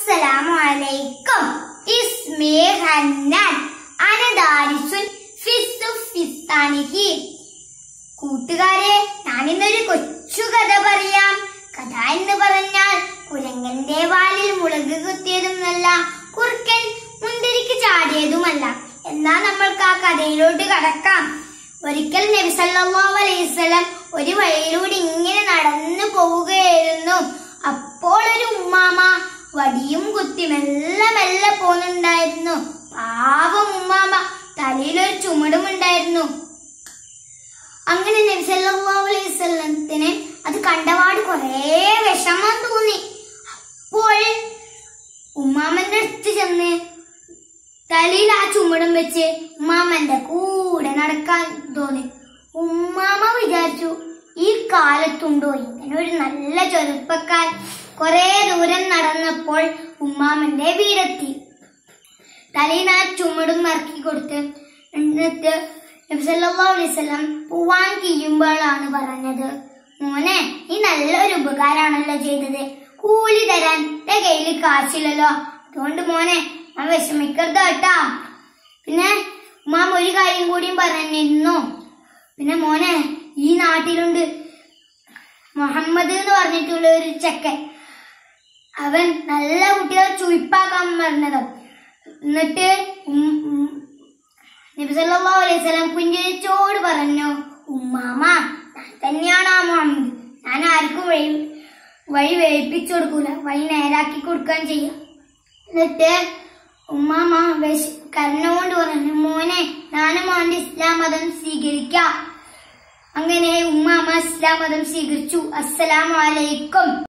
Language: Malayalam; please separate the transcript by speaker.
Speaker 1: അസ്സലാമു അലൈക്കും ഇസ്മി ഹന്നാൻ അന ദാരിസുൻ ഫിസ്സു ഫിസ്താനിഹി കൂട്ടുകാരെ ഞാനിന്നൊരു കൊച്ചു കഥ പറയാം കഥ എന്ന് പറഞ്ഞാൽ കുരങ്ങന്റെ വാലിൽ മുളക് കുത്തിയതുമല്ല കുറുക്കൻ മുന്തിരിക്ക് ചാടിയതുമല്ല എന്നാ നമ്മൾക്ക് ആ കഥയിലോട്ട് കടക്കാം ഒരിക്കൽ നബി സല്ലല്ലാഹു അലൈഹി വസല്ലം ഒരു വഴിയിലൂടെ ഇങ്ങനെ നടന്നു പോവുകയായിരുന്നു അപ്പോൾ ഒരു ഉമ്മാമ വടിയും കുത്തി മെല്ലെ മെല്ലെ പോന്നുണ്ടായിരുന്നു പാവം ഉമ്മാമ തലയിലൊരു ചുമടും ഉണ്ടായിരുന്നു അങ്ങനെ നബി സല്ലല്ലാഹു അലൈഹി വസല്ലത്തിന് അത് കണ്ടപാട് കുറേ വിഷമം തോന്നി അപ്പോൾ ഉമ്മാമന്റെ അടുത്ത് ചെന്ന് തലയിൽ ആ ചുമടും വെച്ച് ഉമ്മാമന്റെ കൂടെ നടക്കാൻ തോന്നി ഉമ്മാമ വിചാരിച്ചു ഈ കാലത്തുണ്ടോ ഇങ്ങനെ ഒരു നല്ല ചെറുപ്പക്കാർ കുറെ ദൂരം നടന്നപ്പോൾ ഉമ്മാമന്റെ വീടെത്തി തലയിൽ ആ ചുമടും ഇറക്കി കൊടുത്ത് എന്നിട്ട് നബി സല്ലല്ലാഹു അലൈഹി വസല്ലം പോവാൻ കഴിയുമ്പോഴാണ് പറഞ്ഞത് മോനെ ഈ നല്ലൊരു ഉപകാരമാണല്ലോ ചെയ്തത് കൂലി തരാൻ എന്റെ കയ്യിൽ കാശില്ലല്ലോ അതുകൊണ്ട് മോനെ ഞാൻ വിഷമിക്കരുത് കേട്ടാ പിന്നെ ഉമ്മാം ഒരു കാര്യം കൂടിയും പറഞ്ഞിരുന്നു പിന്നെ മോനെ ഈ നാട്ടിലുണ്ട് മുഹമ്മദ് എന്ന് പറഞ്ഞിട്ടുള്ള ഒരു ചെക്കൻ അവൻ നല്ല കുട്ടികളെ ചുയിപ്പാക്കാൻ പറഞ്ഞത് എന്നിട്ട് ഉം ഉം നബി സല്ലല്ലാഹു അലൈഹി വസല്ലം പുഞ്ചിരിച്ചോട് പറഞ്ഞു ഉമ്മാമ ഞാൻ തന്നെയാണ് ആ മുഹമ്മദ് ഞാൻ ആർക്കും വഴി വഴി വേൽപ്പിച്ചു കൊടുക്കൂല വഴി നേരാക്കി കൊടുക്കാൻ ചെയ്യാം എന്നിട്ട് ഉമ്മാമ വിശ കരഞ്ഞുകൊണ്ട് പറഞ്ഞു മോനെ ഞാനും മോന്റെ ഇസ്ലാം മതം സ്വീകരിക്കാം അങ്ങനെ ഉമ്മാമ ഇസ്ലാം മതം സ്വീകരിച്ചു അസ്സലാമു അലൈക്കും